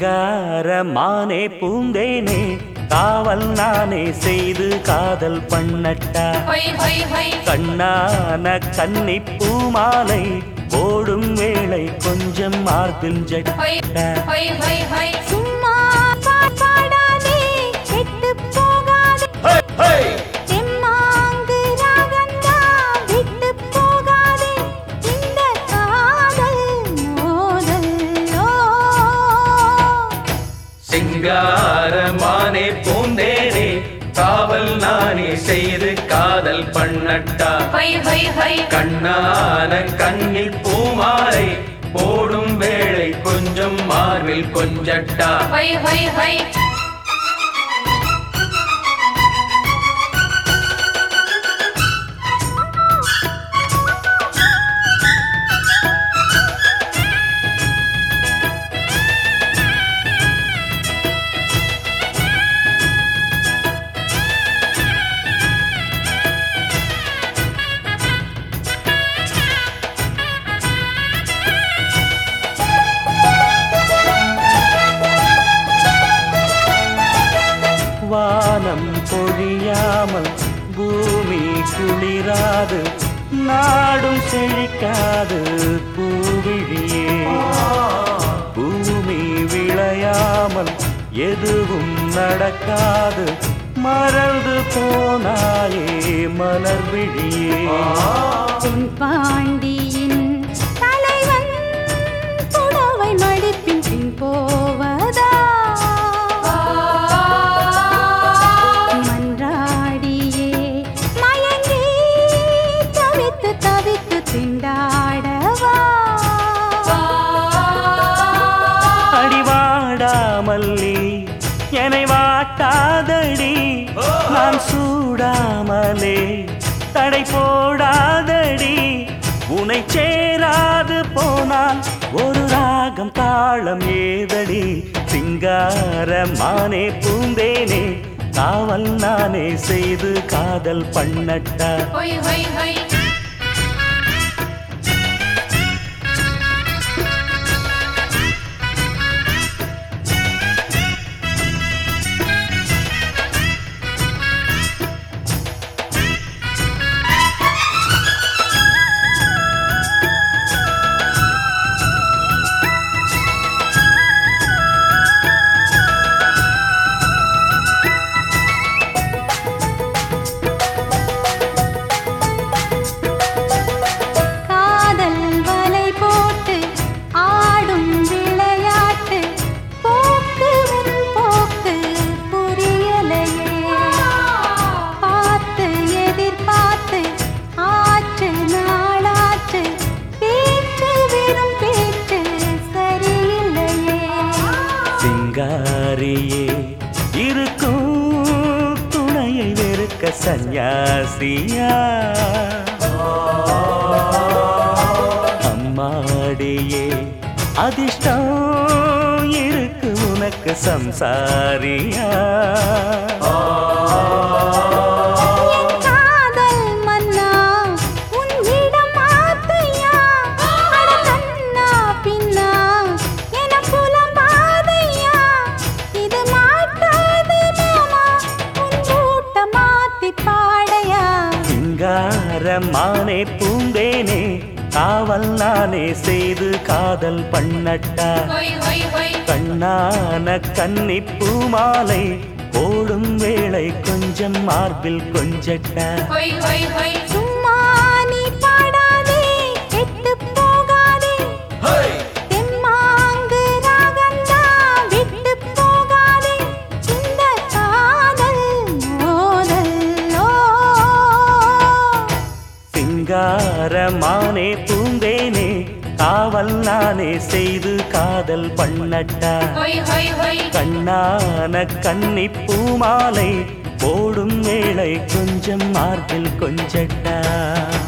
சிங்காரமானே பூந்தேனே காவல் நானே செய்து காதல் பண்ணட்டா ஹொய் ஹொய் ஹொய் கண்ணான கன்னி பூமாலை போடும் வேளை கொஞ்சம் மார்பில் ஹொய் ஜட்ட ஹொய் ஹொய் ஹொய் சும்மா பா- பாடாதே கெட்டு போகாதே தெம்மாங்கு ராகந்தா விட்டு போகாதே இந்த காதல் மோதல்லோ சிங்காரமானே பூந்தேனே காவல் நானே செய்து காதல் பண்ணட்டா ஹொய் ஹொய் ஹொய் கண்ணான கண்ணில் பூமாலை போடும் வேளை கொஞ்சம் மார்பில் கொஞ்சட்டா ஹொய் ஹொய் ஹொய் வானம் பொழியாமல் பூமி குளிராது நாடும் செழிக்காது பூவிழியே பூமி விளையாமல் எதுவும் நடக்காது மறந்து போனாயே மலர் விழியே பொன் பாண்டியின் தலைவன் புடவை மடிப்பின் பின் போவதா மன்றாடியே மயங்கி தவித்து தவித்து திண்டாடவா அடிவாடாமல்லி என்னை வாட்டாதடி நான் சூடாமலே தடை போடாதடி உனை சேராது போனால் ஒரு ராகம் தாளம் ஏதடி சிங்காரமானே பூந்தேனே காவல் நானே செய்து காதல் பண்ணட்டா ஹொய் ஹொய் ஹொய் காதல் வலை போட்டு ஆடும் விளையாட்டு போக்கு உன் போக்கு புரியலையே பார்த்து எதிர்பார்த்து ஆற்று நாளாற்று பேச்சு வெறும் பேச்சு சரியில்லையே சிங்காரியே இருக்கும் துணையை வெறுக்க சந்நியாசியா அம்மாடியே அதிர்ஷ்டம் இருக்கு உனக்கு சம்சாரியா என் காதல் மன்னா உன்னிடம் மாத்தையா அட கண்ணா பின்னா என புலம்பாதையா இது மாட்டாது மாமா உன் கூட்ட மாத்தி பாடையா சிங்காரமானே பூந்தேனே காவல் நானே செய்து காதல் பண்ணட்டா ஹொய் ஹொய் ஹொய் கண்ணான கன்னி பூமாலை ஓடும் வேளை கொஞ்சம் மார்பில் கொஞ்சட்டா ஹொய் ஹொய் ஹொய் சும்மா நீ பாடாதே கெட்டு போகாதே தெம்மாங்கு ராகந்தா விட்டு போகாதே இந்த காதல் மோதல்லோ சிங்காரமானே பூந்தேனே காவல் நானே செய்து காதல் பண்ணட்டா ஹொய் ஹொய் ஹொய் கண்ணான கன்னி பூமாலை போடும் வேளை கொஞ்சம் மார்பில் கொஞ்சட்டா